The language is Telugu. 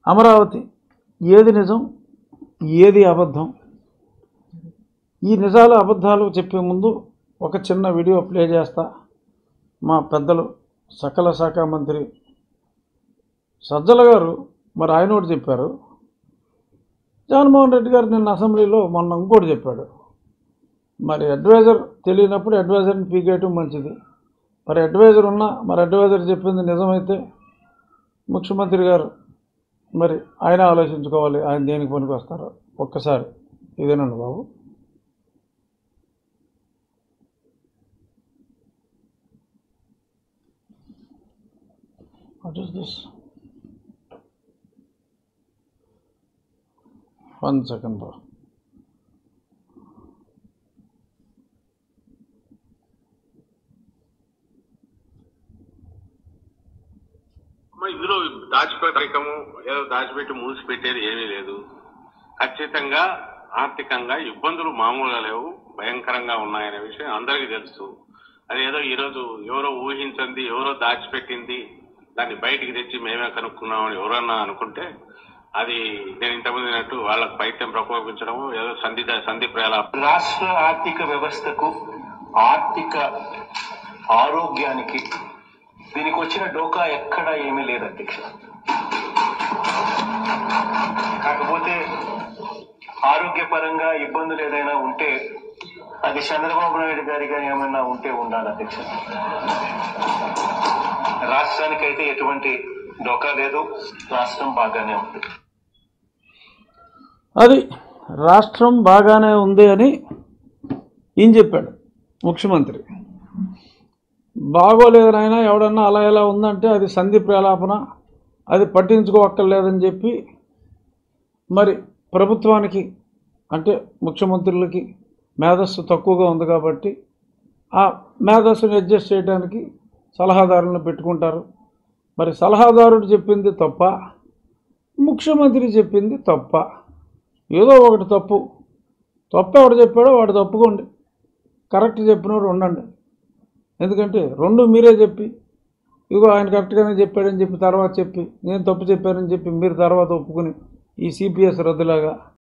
అమరావతి ఏది నిజం ఏది అబద్ధం ఈ నిజాలు అబద్ధాలు చెప్పే ముందు ఒక చిన్న వీడియో ప్లే చేస్తా మా పెద్దలు సకల శాఖ మంత్రి సజ్జల గారు మరి ఆయన ఒకటి చెప్పారు జగన్మోహన్ రెడ్డి గారు నిన్న అసెంబ్లీలో మొన్న ఇంకోటి చెప్పాడు మరి అడ్వైజర్ తెలియనప్పుడు అడ్వైజర్ని పీకేయటం మంచిది మరి అడ్వైజర్ ఉన్నా మరి అడ్వైజర్ చెప్పింది నిజమైతే ముఖ్యమంత్రి గారు మరి ఆయన ఆలోచించుకోవాలి ఆయన దేనికి పనికి వస్తారో ఒక్కసారి ఇదేనండి బాబు what is this one second బాబు అమ్మ, ఇందులో దాచిపెట్టకము ఏదో దాచిపెట్టి మూసిపెట్టేది ఏమీ లేదు ఖచ్చితంగా ఆర్థికంగా ఇబ్బందులు మామూలుగా లేవు భయంకరంగా ఉన్నాయనే విషయం అందరికీ తెలుసు అది ఏదో ఈరోజు ఎవరో ఊహించింది ఎవరో దాచిపెట్టింది దాన్ని బయటికి తెచ్చి మేమే కనుక్కున్నామని ఎవరన్నా అనుకుంటే అది నేను ఇంతకుముందు అన్నట్టు వాళ్ళకి పైత్యం ప్రకోపించడం ఏదో సంధి సంధి ప్రయాల రాష్ట్ర ఆర్థిక వ్యవస్థకు ఆర్థిక ఆరోగ్యానికి దీనికి వచ్చిన డోకా ఎక్కడా ఏమీ లేదు అధ్యక్ష కాకపోతే ఆరోగ్యపరంగా ఇబ్బందులు ఏదైనా ఉంటే అది చంద్రబాబు నాయుడు గారిగా ఏమైనా ఉంటే ఉండాలి అధ్యక్ష రాష్ట్రానికైతే ఎటువంటి డోకా లేదు రాష్ట్రం బాగానే ఉంది అది రాష్ట్రం బాగానే ఉంది అని ఈయన చెప్పాడు ముఖ్యమంత్రి బాగోలేదు నాయన ఎవడన్నా అలా ఎలా ఉందంటే అది సంధి ప్రలాపన అది పట్టించుకోవక్కర్లేదని చెప్పి మరి ప్రభుత్వానికి అంటే ముఖ్యమంత్రులకి మేధస్సు తక్కువగా ఉంది కాబట్టి ఆ మేధస్సుని అడ్జస్ట్ చేయడానికి సలహాదారులను పెట్టుకుంటారు మరి సలహాదారుడు చెప్పింది తప్ప ముఖ్యమంత్రి చెప్పింది తప్ప ఏదో ఒకటి తప్పు తప్పు ఎవడు చెప్పాడో వాడు తప్పుకోండి కరెక్ట్ చెప్పినోడు ఉండండి ఎందుకంటే రెండు మీరే చెప్పి ఇదిగో ఆయన కరెక్ట్గానే చెప్పాడని చెప్పి తర్వాత చెప్పి నేను తప్పు చెప్పానని చెప్పి మీరు తర్వాత ఒప్పుకుని ఈ సిపిఎస్ రద్దులాగా